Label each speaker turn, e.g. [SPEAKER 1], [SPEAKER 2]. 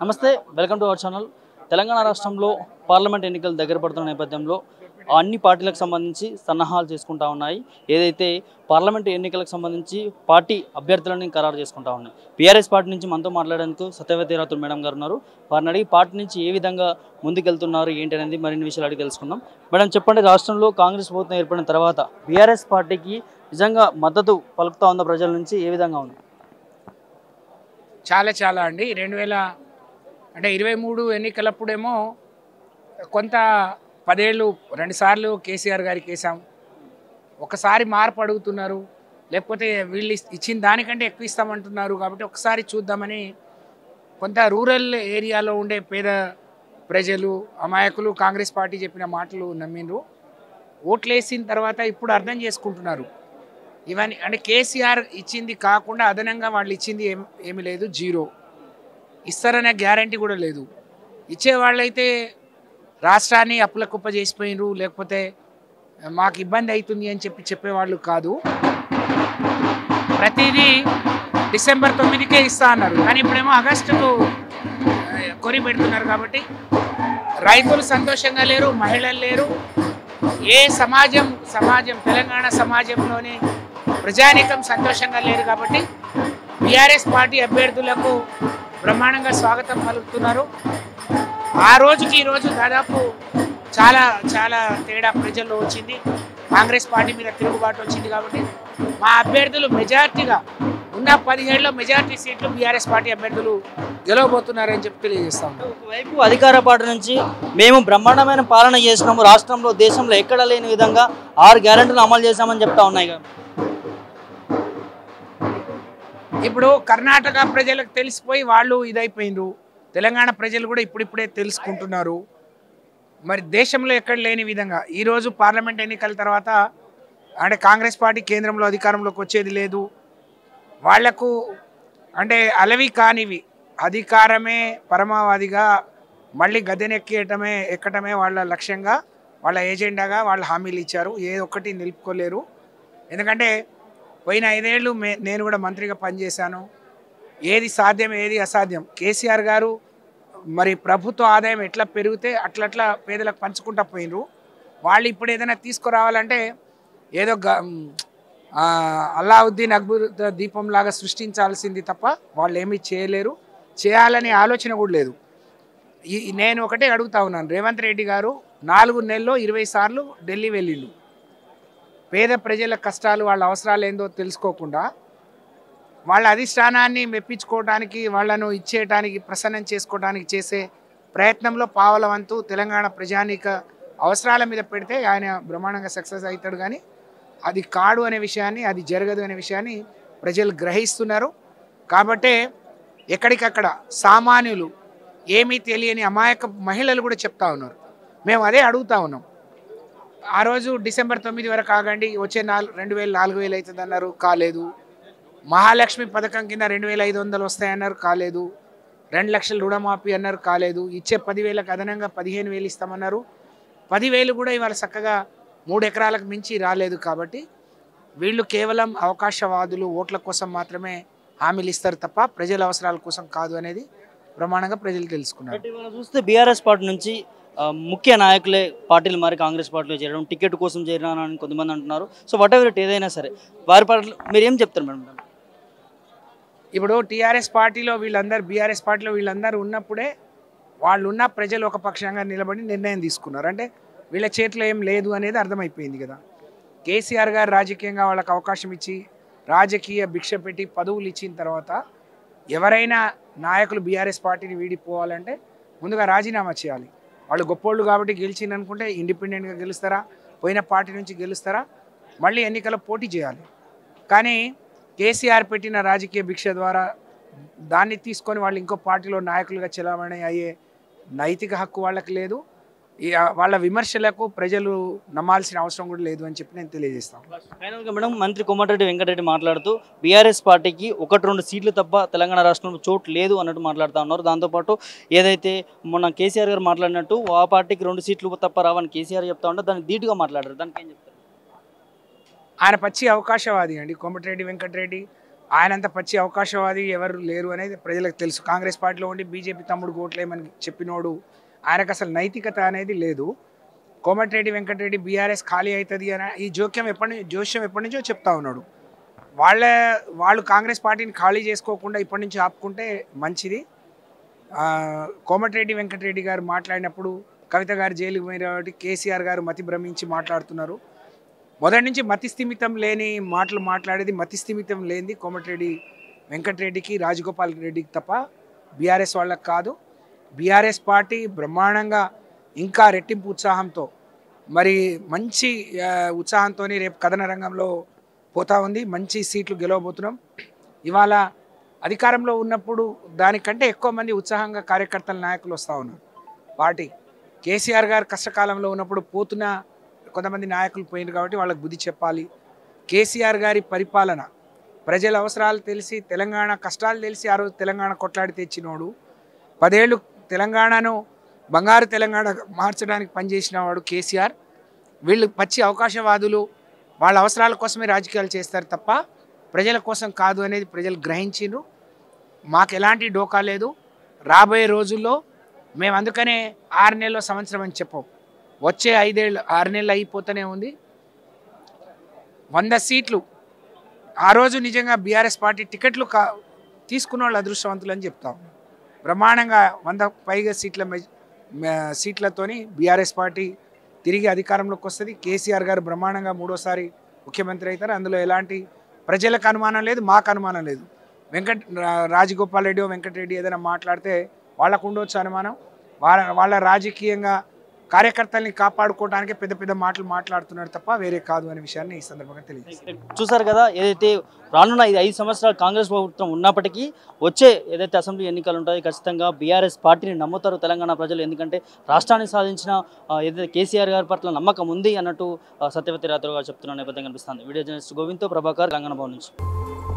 [SPEAKER 1] నమస్తే welcome to our channel Telangana రాష్ట్రంలో parliament ఎన్నికలు దగ్గర పడుతున్న నేపథ్యంలో అన్ని పార్టీలకు సంబంధించి సన్నాహాలు చేసుకుంటా ఉన్నాయి ఏదైతే పార్లమెంట్ ఎన్నికలకు సంబంధించి పార్టీ అభ్యర్థులని ఖరారు చేసుకుంటా ఉన్నాయి బీఆర్ఎస్ పార్టీ నుంచి మనతో మాట్లాడేందుకు సత్యవతి రాథుర్ మేడం గారు ఉన్నారు వారిని అడిగి పార్టీ నుంచి ఏ విధంగా ముందుకెళ్తున్నారు ఏంటి అనేది మరిన్ని విషయాలు అడిగి తెలుసుకుందాం మేడం చెప్పండి రాష్ట్రంలో కాంగ్రెస్ ప్రభుత్వం ఏర్పడిన తర్వాత బీఆర్ఎస్ పార్టీకి నిజంగా మద్దతు పలుకుతా ఉందా ప్రజల నుంచి ఏ విధంగా ఉంది
[SPEAKER 2] చాలా చాలా అండి రెండు వేల అంటే ఇరవై మూడు ఎన్నికలప్పుడేమో కొంత పదేళ్ళు రెండుసార్లు కేసీఆర్ గారికి వేసాం ఒకసారి మార్పు అడుగుతున్నారు లేకపోతే వీళ్ళు ఇస్- ఇచ్చిన దానికంటే ఎక్కువ ఇస్తామంటున్నారు కాబట్టి ఒకసారి చూద్దామని కొంత రూరల్ ఏరియాలో ఉండే పేద ప్రజలు అమాయకులు కాంగ్రెస్ పార్టీ చెప్పిన మాటలు నమ్మిండ్రు ఓట్లేసిన తర్వాత ఇప్పుడు అర్థం చేసుకుంటున్నారు ఇవన్నీ అంటే కేసీఆర్ ఇచ్చింది కాకుండా అదనంగా వాళ్ళు ఇచ్చింది ఏం ఏమీ లేదు జీరో ఇస్తారనే గ్యారంటీ కూడా లేదు ఇచ్చే వాళ్ళైతే రాష్ట్రాన్ని అప్పుల కుప్ప చేసిపోయినరు లేకపోతే మాకు ఇబ్బంది అవుతుంది అని చెప్పి చెప్పేవాళ్ళు కాదు ప్రతిదీ డిసెంబర్ తొమ్మిదికే ఇస్తా అన్నారు కానీ ఇప్పుడేమో ఆగస్టుకు ఆ, కొని పెడుతున్నారు కాబట్టి రైతులు సంతోషంగా లేరు మహిళలు లేరు ఏ సమాజం సమాజం తెలంగాణ సమాజంలోని ప్రజానీకం సంతోషంగా లేరు కాబట్టి బీఆర్ఎస్ పార్టీ అభ్యర్థులకు బ్రహ్మాండంగా స్వాగతం పలుకుతున్నారు ఆ రోజుకి ఈ రోజు దాదాపు చాలా చాలా తేడా ప్రజల్లో వచ్చింది కాంగ్రెస్ పార్టీ మీద తిరుగుబాటు వచ్చింది కాబట్టి మా అభ్యర్థులు మెజార్టీగా ఉన్న పదిహేడులో మెజార్టీ సీట్లు బీఆర్ఎస్ పార్టీ అభ్యర్థులు గెలవబోతున్నారని చెప్పి తెలియజేస్తా ఉన్నాం
[SPEAKER 1] ఒకవైపు అధికార పార్టీ నుంచి మేము బ్రహ్మాండమైన పాలన చేసినాము రాష్ట్రంలో దేశంలో ఎక్కడ లేని విధంగా ఆరు గ్యారెంటీలు అమలు చేశామని చెప్తా ఉన్నాయి కదా
[SPEAKER 2] ఇప్పుడు కర్ణాటక ప్రజలకు తెలిసిపోయి వాళ్ళు ఇదైపోయినరు తెలంగాణ ప్రజలు కూడా ఇప్పుడిప్పుడే తెలుసుకుంటున్నారు మరి దేశంలో ఎక్కడ లేని విధంగా ఈరోజు పార్లమెంట్ ఎన్నికల తర్వాత అంటే కాంగ్రెస్ పార్టీ కేంద్రంలో అధికారంలోకి వచ్చేది లేదు వాళ్లకు అంటే అలవి కానివి అధికారమే పరమావధిగా మళ్ళీ గద్దెనెక్కేయటమే ఎక్కటమే వాళ్ళ లక్ష్యంగా వాళ్ళ ఏజెండాగా వాళ్ళు హామీలు ఇచ్చారు ఏ ఒక్కటి నిలుపుకోలేరు ఎందుకంటే పోయిన ఐదేళ్ళు మే నేను కూడా మంత్రిగా పనిచేశాను ఏది సాధ్యం ఏది అసాధ్యం కేసీఆర్ గారు మరి ప్రభుత్వ ఆదాయం ఎట్లా పెరిగితే అట్లట్లా పేదలకు పంచుకుంటా పోయినరు వాళ్ళు ఇప్పుడు ఏదైనా తీసుకురావాలంటే ఏదో గ- ఆ, అల్లావుద్దీన్ అక్బర్ దీపం లాగా సృష్టించాల్సింది తప్ప వాళ్ళు ఏమీ చేయలేరు చేయాలనే ఆలోచన కూడా లేదు ఈ నేను ఒకటే అడుగుతా ఉన్నాను రేవంత్ రెడ్డి గారు నాలుగు నెలల్లో ఇరవై సార్లు ఢిల్లీ వెళ్ళిండు పేద ప్రజల కష్టాలు వాళ్ళ అవసరాలు ఏందో తెలుసుకోకుండా వాళ్ళ అధిష్టానాన్ని మెప్పించుకోవడానికి వాళ్ళను ఇచ్చేయటానికి ప్రసన్నం చేసుకోవడానికి చేసే ప్రయత్నంలో పావల వంతు తెలంగాణ ప్రజానీక అవసరాల మీద పెడితే ఆయన బ్రహ్మాండంగా సక్సెస్ అవుతాడు కానీ అది కాడు అనే విషయాన్ని అది జరగదు అనే విషయాన్ని ప్రజలు గ్రహిస్తున్నారు కాబట్టే ఎక్కడికక్కడ సామాన్యులు ఏమీ తెలియని అమాయక మహిళలు కూడా చెప్తా ఉన్నారు మేము అదే అడుగుతా ఉన్నాం ఆ రోజు డిసెంబర్ తొమ్మిది వరకు ఆగండి వచ్చే నాలుగు రెండు వేలు నాలుగు వేలు అవుతుంది అన్నారు కాలేదు మహాలక్ష్మి పథకం కింద రెండు వేల ఐదు వందలు వస్తాయన్నారు కాలేదు రెండు లక్షలు రుణమాఫీ అన్నారు కాలేదు ఇచ్చే పదివేలకు అదనంగా పదిహేను వేలు ఇస్తామన్నారు పదివేలు కూడా ఇవాళ చక్కగా మూడు ఎకరాలకు మించి రాలేదు కాబట్టి వీళ్ళు కేవలం అవకాశవాదులు ఓట్ల కోసం మాత్రమే హామీలు ఇస్తారు తప్ప ప్రజల అవసరాల కోసం కాదు అనేది ప్రమాణంగా ప్రజలు తెలుసుకున్నారు
[SPEAKER 1] బట్ ఇవాళ చూస్తే బీఆర్ఎస్ పార్టీ నుంచి ఆ, ముఖ్య నాయకులే పార్టీలు మారి కాంగ్రెస్ పార్టీలో చేరడం టికెట్ కోసం చేరినానని కొంతమంది అంటున్నారు సో వాట్ ఎవర్ ఇట్ ఏదైనా సరే వారి పట్ల మీరు ఏం చెప్తారు మేడం
[SPEAKER 2] ఇప్పుడు టీఆర్ఎస్ పార్టీలో వీళ్ళందరూ బీఆర్ఎస్ పార్టీలో వీళ్ళందరూ ఉన్నప్పుడే వాళ్ళు ఉన్న ప్రజలు ఒక పక్షంగా నిలబడి నిర్ణయం తీసుకున్నారు అంటే వీళ్ళ చేతిలో ఏం లేదు అనేది అర్థమైపోయింది కదా కేసీఆర్ గారు రాజకీయంగా వాళ్ళకి అవకాశం ఇచ్చి రాజకీయ భిక్ష పెట్టి పదవులు ఇచ్చిన తర్వాత ఎవరైనా నాయకులు బీఆర్ఎస్ పార్టీని వీడిపోవాలంటే ముందుగా రాజీనామా చేయాలి వాళ్ళు గొప్పోళ్ళు కాబట్టి గెలిచింది అనుకుంటే ఇండిపెండెంట్గా గెలుస్తారా పోయిన పార్టీ నుంచి గెలుస్తారా మళ్ళీ ఎన్నికల్లో పోటీ చేయాలి కానీ కేసీఆర్ పెట్టిన రాజకీయ భిక్ష ద్వారా దాన్ని తీసుకొని వాళ్ళు ఇంకో పార్టీలో నాయకులుగా చెలామణి అయ్యే నైతిక హక్కు వాళ్ళకి లేదు ఈ వాళ్ళ విమర్శలకు ప్రజలు నమ్మాల్సిన అవసరం కూడా లేదు అని చెప్పి నేను తెలియజేస్తాను
[SPEAKER 1] ఫైనల్గా మేడం మంత్రి కోమటిరెడ్డి వెంకటరెడ్డి మాట్లాడుతూ బీఆర్ఎస్ పార్టీకి ఒకటి రెండు సీట్లు తప్ప తెలంగాణ రాష్ట్రంలో చోటు లేదు అన్నట్టు మాట్లాడుతూ ఉన్నారు దాంతోపాటు ఏదైతే మొన్న కేసీఆర్ గారు మాట్లాడినట్టు ఆ పార్టీకి రెండు సీట్లు తప్ప రావని కేసీఆర్ చెప్తా ఉంటే దాన్ని ధీటుగా మాట్లాడారు దానికి ఏం చెప్తారు
[SPEAKER 2] ఆయన పచ్చి అవకాశవాది అండి కోమటిరెడ్డి వెంకటరెడ్డి ఆయనంత పచ్చి అవకాశవాది ఎవరు లేరు అనేది ప్రజలకు తెలుసు కాంగ్రెస్ పార్టీలో ఉండి బీజేపీ తమ్ముడు ఓట్లేమని చెప్పినోడు ఆయనకు అసలు నైతికత అనేది లేదు కోమటిరెడ్డి వెంకటరెడ్డి బీఆర్ఎస్ ఖాళీ అవుతుంది అని ఈ జోక్యం ఎప్పటి నుంచి జోష్యం ఎప్పటి నుంచో చెప్తా ఉన్నాడు వాళ్ళ వాళ్ళు కాంగ్రెస్ పార్టీని ఖాళీ చేసుకోకుండా ఇప్పటి నుంచి ఆపుకుంటే మంచిది ఆ, కోమటిరెడ్డి వెంకటరెడ్డి గారు మాట్లాడినప్పుడు కవిత గారు జైలుకు పోయిన కాబట్టి కేసీఆర్ గారు మతి భ్రమించి మాట్లాడుతున్నారు మొదటి నుంచి మతి స్థిమితం లేని మాటలు మాట్లాడేది మతి స్థిమితం లేనిది కోమటిరెడ్డి వెంకటరెడ్డికి రాజగోపాల్ రెడ్డికి తప్ప బీఆర్ఎస్ వాళ్ళకి కాదు బీఆర్ఎస్ పార్టీ బ్రహ్మాండంగా ఇంకా రెట్టింపు ఉత్సాహంతో మరి మంచి ఆ, ఉత్సాహంతో రేపు కథన రంగంలో పోతా ఉంది మంచి సీట్లు గెలవబోతున్నాం ఇవాళ అధికారంలో ఉన్నప్పుడు దానికంటే ఎక్కువ మంది ఉత్సాహంగా కార్యకర్తల నాయకులు వస్తూ ఉన్నారు పార్టీ కేసీఆర్ గారు కష్టకాలంలో ఉన్నప్పుడు పోతున్న కొంతమంది నాయకులు పోయినారు కాబట్టి వాళ్ళకి బుద్ధి చెప్పాలి కేసీఆర్ గారి పరిపాలన ప్రజల అవసరాలు తెలిసి తెలంగాణ కష్టాలు తెలిసి ఆ రోజు తెలంగాణ కొట్లాడి తెచ్చినోడు పదేళ్ళు తెలంగాణను బంగారు తెలంగాణ మార్చడానికి పనిచేసిన వాడు కేసీఆర్ వీళ్ళు పచ్చి అవకాశవాదులు వాళ్ళ అవసరాల కోసమే రాజకీయాలు చేస్తారు తప్ప ప్రజల కోసం కాదు అనేది ప్రజలు గ్రహించిండ్రు మాకు ఎలాంటి డోకా లేదు రాబోయే రోజుల్లో మేము అందుకనే ఆరు నెలల సంవత్సరం అని చెప్పం వచ్చే ఐదేళ్ళు ఆరు నెలలు అయిపోతూనే ఉంది వంద సీట్లు ఆ రోజు నిజంగా బీఆర్ఎస్ పార్టీ టికెట్లు కా తీసుకున్న వాళ్ళు అదృష్టవంతులు అని చెప్తాం బ్రహ్మాండంగా వంద పైగా సీట్ల మెజ- మ- సీట్లతోని బీఆర్ఎస్ పార్టీ తిరిగి అధికారంలోకి వస్తుంది కేసీఆర్ గారు బ్రహ్మాండంగా మూడోసారి ముఖ్యమంత్రి అవుతారు అందులో ఎలాంటి ప్రజలకు అనుమానం లేదు మాకు అనుమానం లేదు వెంకట్ రా- రాజగోపాల్ రెడ్డి వెంకటరెడ్డి ఏదైనా మాట్లాడితే వాళ్ళకు ఉండొచ్చు అనుమానం వాళ్ళ వాళ్ళ రాజకీయంగా కార్యకర్తల్ని కాపాడుకోవడానికి పెద్ద పెద్ద మాటలు మాట్లాడుతున్నారు తప్ప వేరే కాదు అనే విషయాన్ని ఈ సందర్భంగా తెలియజేస్తాను
[SPEAKER 1] చూసారు కదా ఏదైతే రానున్న ఇది ఐదు సంవత్సరాలు కాంగ్రెస్ ప్రభుత్వం ఉన్నప్పటికీ వచ్చే ఏదైతే అసెంబ్లీ ఎన్నికలు ఉంటాయో ఖచ్చితంగా బీఆర్ఎస్ పార్టీని నమ్ముతారు తెలంగాణ ప్రజలు ఎందుకంటే రాష్ట్రాన్ని సాధించిన ఆ, ఏదైతే కేసీఆర్ గారి పట్ల నమ్మకం ఉంది అన్నట్టు ఆ, సత్యవతి రాత్రి గారు చెప్తున్న నేపథ్యం కనిపిస్తుంది వీడియో జర్నలిస్ట్ గోవింద్తో ప్రభాకర్ తెలంగాణ భవన్ నుంచి